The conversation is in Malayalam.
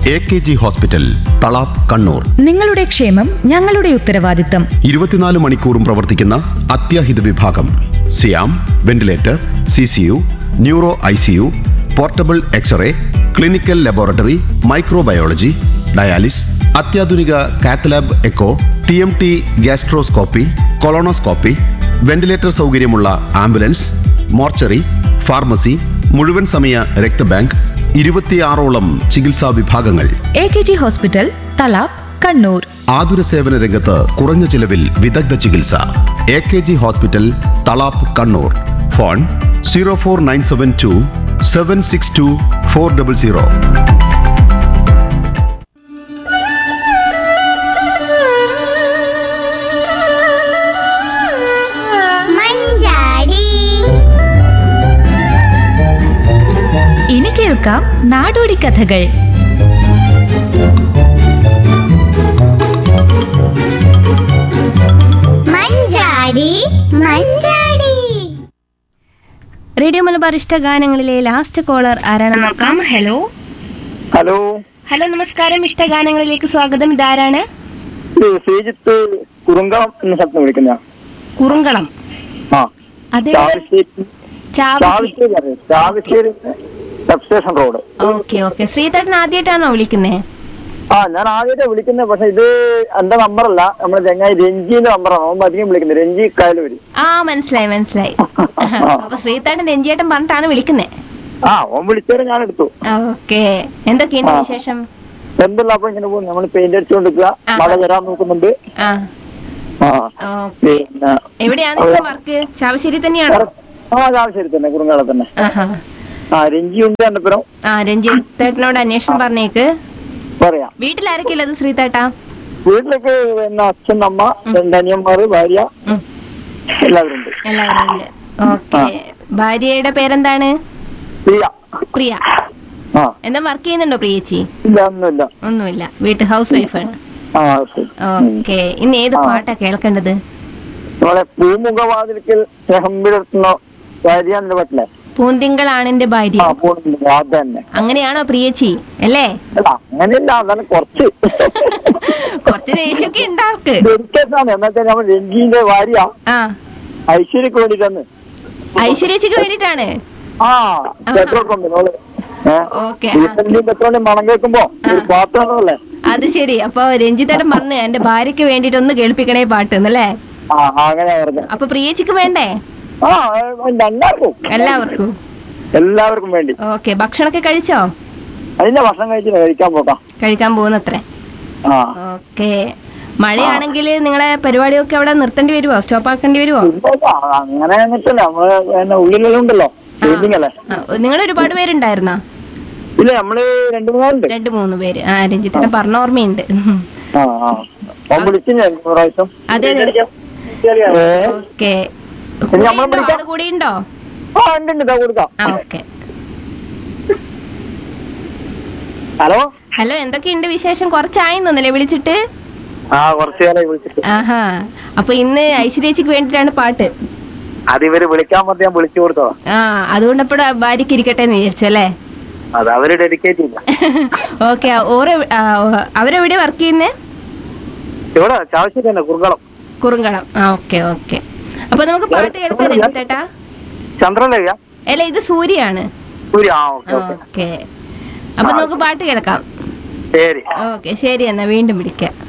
A K G hospital Thalap Kannur നിങ്ങളുടെ ക്ഷേമം ഞങ്ങളുടെ ഉത്തരവാദിത്തം ഇരുപത്തിനാല് മണിക്കൂറും പ്രവർത്തിക്കുന്ന അത്യാഹിത വിഭാഗം സിയാം ventilator C C U neuro I C U portable X-ray clinical laboratory microbiology dialysis അത്യാധുനിക cath lab echo T M T gastroscopy colonoscopy ventilator സൗകര്യമുള്ള ആംബുലൻസ് മോർച്ചറി ഫാർമസി മുഴുവൻ സമയ രക്തബാങ്ക് ഇരുപത്തിയാറോളം ചികിത്സാ വിഭാഗങ്ങൾ A K G hospital Thalap Kannur ആതുര സേവന രംഗത്ത് കുറഞ്ഞ ചിലവിൽ വിദഗ്ധ ചികിത്സ A K G hospital Thalap Kannur phone zero four nine seven two seven six two four double zero മഞ്ചാടി ഇനി കേൾക്കാം നാടോടി കഥകൾ മഞ്ചാടി മഞ്ചാടി റേഡിയോ മലബാർ ഇഷ്ട ഗാനങ്ങളിലെ ലാസ്റ്റ് കോളർ ആരാണെന്ന് നോക്കാം ഹലോ ഹലോ ഹലോ നമസ്കാരം ഇഷ്ട ഗാനങ്ങളിലേക്ക് സ്വാഗതം ഇതാരാണ് ഇത് ശ്രീജിത്ത് കുറുങ്കം എന്ന സ്ഥലത്ത് വിളിക്കുന്ന കുറുങ്കളം ആ അതെ ചാവശ്ശേരി ചാവശ്ശേരി ചാവശ്ശേരി അറിയാം Chavassery sub station road okay okay ശ്രീതേട്ടൻ ആദ്യമായിട്ടാണോ വിളിക്കുന്നേ ആ ഞാൻ ആദ്യമായിട്ട് വിളിക്കുന്നത് പക്ഷെ ഇത് എന്റെ നമ്പറല്ല നമ്മുടെ ചെങ്ങായി രഞ്ജിന്റെ നമ്പറാണ് അവൻ അധികം വിളിക്കുന്നത് രഞ്ജി കായലൂര് ആ മനസ്സിലായി മനസ്സിലായി അപ്പൊ ശ്രീതേട്ടൻ രഞ്ജിയേട്ടൻ പറഞ്ഞിട്ടാണ് വിളിക്കുന്നേ ആ ഓൻ വിളിച്ചേരം ഞാൻ എടുത്തു ഓക്കെ എന്തൊക്കെയുണ്ട് വിശേഷം എന്തുള്ള അപ്പൊ ഇങ്ങനെ പോകും നമ്മൾ പെയിന്റ് അടിച്ചുകൊണ്ടിരിക്കുക ആ. മഴ വരാൻ നോക്കുന്നുണ്ട് ആ ആ ഓക്കെ പിന്നെ എവിടെയാണ് നിങ്ങളുടെ വർക്ക് ചാവശ്ശേരി തന്നെയാണോ ആ ചാവശ്ശേരി തന്നെ കുറുങ്കാളെ തന്നെ ആഹാ ആ രഞ്ജി ഉണ്ട് എന്റെ പുരം ആ രഞ്ജിത്തേട്ടനോട് അന്വേഷണം പറഞ്ഞേക്ക് പറയാം വീട്ടിലാരൊക്കെയുള്ളത് ശ്രീതേട്ടാ വീട്ടിലേക്ക് പിന്നെ അച്ഛൻ അമ്മ രണ്ട് അനിയന്മാര് ഭാര്യ ഉം. എല്ലാവരും ഉണ്ട് എല്ലാവരും ഉണ്ട് ഓക്കെ ഭാര്യയുടെ പേരെന്താണ് പ്രിയ പ്രിയ ആ എന്താ വർക്ക് ചെയ്യുന്നുണ്ടോ പ്രിയച്ചി ഇല്ല ഒന്നുമില്ല ഒന്നുമില്ല വീട്ട് ഹൗസ് വൈഫാണ് ആ ശരി ഓക്കെ ഇന്ന് ഏത് പാട്ടാ കേൾക്കേണ്ടത് നമ്മളെ പൂമുഖവാതിൽക്കൽ സ്നേഹം വിടർത്തുന്ന ഭാര്യാന്റെ പറ്റില്ലേ പൂന്തിങ്കളാണെന്റെ ഭാര്യ ആ പൂമുഖ അത് തന്നെ അങ്ങനെയാണോ പ്രിയച്ചി അല്ലേ അല്ല അങ്ങനെയല്ല അതാണ് കുറച്ച് കുറച്ച് ദേഷ്യമൊക്കെ ഉണ്ടാർക്ക് ഡെഡിക്കേഷനാണ് എന്നാ വെച്ചാൽ നമ്മൾ രഞ്ജീന്റെ ഭാര്യ ആ ഐശ്വര്യക്ക് വേണ്ടിട്ടാണ് ഐശ്വര്യച്ചിക്ക് വേണ്ടിട്ടാണ് ആ പെട്രോൾ പമ്പ് നമ്മള് ഓക്കെ പെട്രോളിന്റെ മണം കേൾക്കുമ്പോ ഒരു പാത്രമല്ലേ അത് ശരി അപ്പൊ രഞ്ജിത്തേട്ടൻ പറഞ്ഞ് എന്റെ ഭാര്യക്ക് വേണ്ടിട്ട് ഒന്ന് കേൾപ്പിക്കണേ പാട്ട് എന്നല്ലേ ആ അങ്ങനെ പറഞ്ഞു അപ്പൊ പ്രിയച്ചിക്ക് വേണ്ടേ ആ എല്ലാവർക്കും എല്ലാവർക്കും എല്ലാവർക്കും വേണ്ടി ഓക്കെ ഭക്ഷണമൊക്കെ കഴിച്ചോ അതിന്റെ ഭക്ഷണം കഴിച്ചിട്ട് കഴിക്കാൻ പോകാം കഴിക്കാൻ പോകുന്നത്രേ ആ ഓക്കെ മഴയാണെങ്കിൽ നിങ്ങളെ പരിപാടിയൊക്കെ അവിടെ നിർത്തേണ്ടി വരുമോ സ്റ്റോപ്പ് ആക്കേണ്ടി വരുമോ ഇല്ല, അങ്ങനെ എന്നിട്ടല്ല നമ്മള് പിന്നെ ഉള്ളിലെല്ലാം ഉണ്ടല്ലോ പെയിന്റിംഗ് അല്ലേ നിങ്ങൾ ഒരുപാട് പേരുണ്ടായിരുന്നോ ഇല്ല നമ്മള് രണ്ടു മൂന്നാളുണ്ട് രണ്ട് മൂന്ന് പേര് ആ രഞ്ജിത്തേട്ടൻ പറഞ്ഞ ഓർമ്മയുണ്ട് ആ ആ അവൻ വിളിച്ചു ഞാൻ ഒരു പ്രാവശ്യം അതെ അതെ ഏ? ഓക്കെ ഇനി നമ്മളെ വിളിക്കാം. കൂടി ഉണ്ടോ ആ ഉണ്ട് ഉണ്ട് ഇതാ കൊടുക്കാം ആ ഓക്കെ ഹലോ ഹലോ എന്തൊക്കെയുണ്ട് വിശേഷം കുറച്ചായി തോന്നല്ലേ വിളിച്ചിട്ട് ആ കുറച്ചു നേരമായി വിളിച്ചിട്ട് ആഹാ അപ്പൊ ഇന്ന് ഐശ്വര്യച്ചിക്ക് വേണ്ടിയിട്ടാണ് പാട്ട് അത് ഇവര് വിളിക്കാൻ പറഞ്ഞ് ഞാൻ വിളിച്ചു കൊടുത്തതാ ആ അതുകൊണ്ട് എപ്പോഴും ഭാര്യയ്ക്ക് ഇരിക്കട്ടെ എന്ന് വിചാരിച്ചു അല്ലേ അത് അവര് ഡെഡിക്കേറ്റ് ചെയ്ത ഓക്കെ ഓരോ അവരെവിടെ വർക്ക് ചെയ്യുന്നേ ഇവിടെ ചാവശ്ശേരി തന്നെ കുറുകളം കുറുങ്കളം ആ ഓക്കെ ഓക്കെ അപ്പൊ നമുക്ക് പാട്ട് കേൾക്കാം രഞ്ജിത്തേട്ടാ ചന്ദ്രലേഖ അല്ല ഇത് സൂര്യാണ് സൂര്യ ആ ഓക്കെ ഓക്കെ ഓക്കെ അപ്പൊ നമുക്ക് പാട്ട് കേൾക്കാം ശരി ഓക്കെ ശരി എന്നാ വീണ്ടും വിളിക്കാം